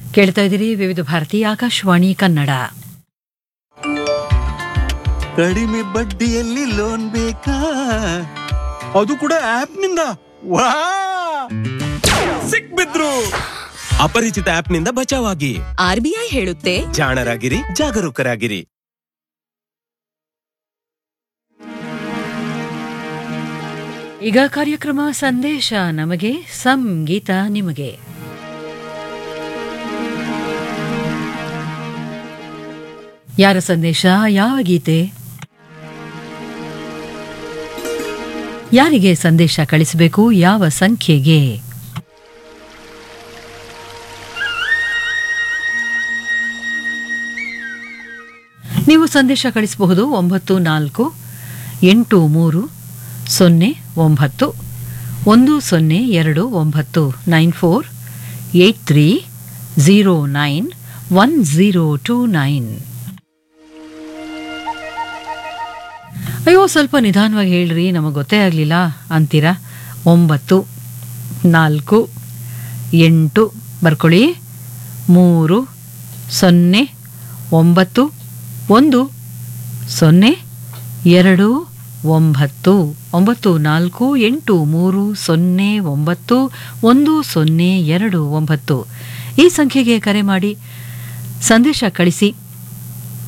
ಕೇಳ್ತಾ ಇದ್ದೀರಿ ವಿವಿಧ ಭಾರತಿ ಆಕಾಶವಾಣಿ ಕನ್ನಡ ಕಡಿಮೆ ಬಡ್ಡಿಯಲ್ಲಿ ಲೋನ್ ಬೇಕಾ ಅದು ಕೂಡ ಆಪ್ ನಿಂದ ವಾ ಸಿಕ್ಬಿದ್ರು ಅಪರಿಚಿತ ಆಪ್ ನಿಂದ ಬಚಾವಾಗಿ ಆರ್ಬಿಐ ಹೇಳುತ್ತೆ ಜಾಣರಾಗಿರಿ ಜಾಗರೂಕರಾಗಿರಿ ಈಗ ಕಾರ್ಯಕ್ರಮ ಸಂದೇಶ ನಮಗೆ ಸಂಗೀತ ನಿಮಗೆ ಯಾರ ಸಂದೇಶ ಯಾವ ಗೀತೆ ಯಾರಿಗೆ ಸಂದೇಶ ಕಳಿಸಬೇಕು ಯಾವ ಸಂಖ್ಯೆಗೆ ನೀವು ಸಂದೇಶ ಕಳಿಸಬಹುದು ಒಂಬತ್ತು ನಾಲ್ಕು ಎಂಟು ಮೂರು ಸೊನ್ನೆ ಒಂಬತ್ತು ಒಂದು ಸೊನ್ನೆ ಎರಡು ಒಂಬತ್ತು nine four eight three zero nine one zero two nine ಅಯ್ಯೋ ಸ್ವಲ್ಪ ನಿಧಾನವಾಗಿ ಹೇಳ್ರಿ ನಮಗೆ ಗೊತ್ತೇ ಆಗಲಿಲ್ಲ ಅಂತೀರಾ ಒಂಬತ್ತು ನಾಲ್ಕು ಎಂಟು ಬರ್ಕೊಳ್ಳಿ ಮೂರು ಸೊನ್ನೆ ಒಂಬತ್ತು ಒಂದು ಸೊನ್ನೆ ಎರಡು ಒಂಬತ್ತು ಒಂಬತ್ತು ನಾಲ್ಕು ಎಂಟು ಮೂರು ಸೊನ್ನೆ ಒಂಬತ್ತು ಒಂದು ಸೊನ್ನೆ ಎರಡು ಒಂಬತ್ತು ಈ ಸಂಖ್ಯೆಗೆ ಕರೆ ಮಾಡಿ ಸಂದೇಶ ಕಳಿಸಿ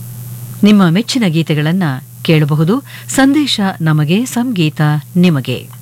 ನಿಮ್ಮ ಮೆಚ್ಚಿನ ಗೀತೆಗಳನ್ನು ಕೇಳಬಹುದು ಸಂದೇಶ ನಮಗೆ ಸಂಗೀತ ನಿಮಗೆ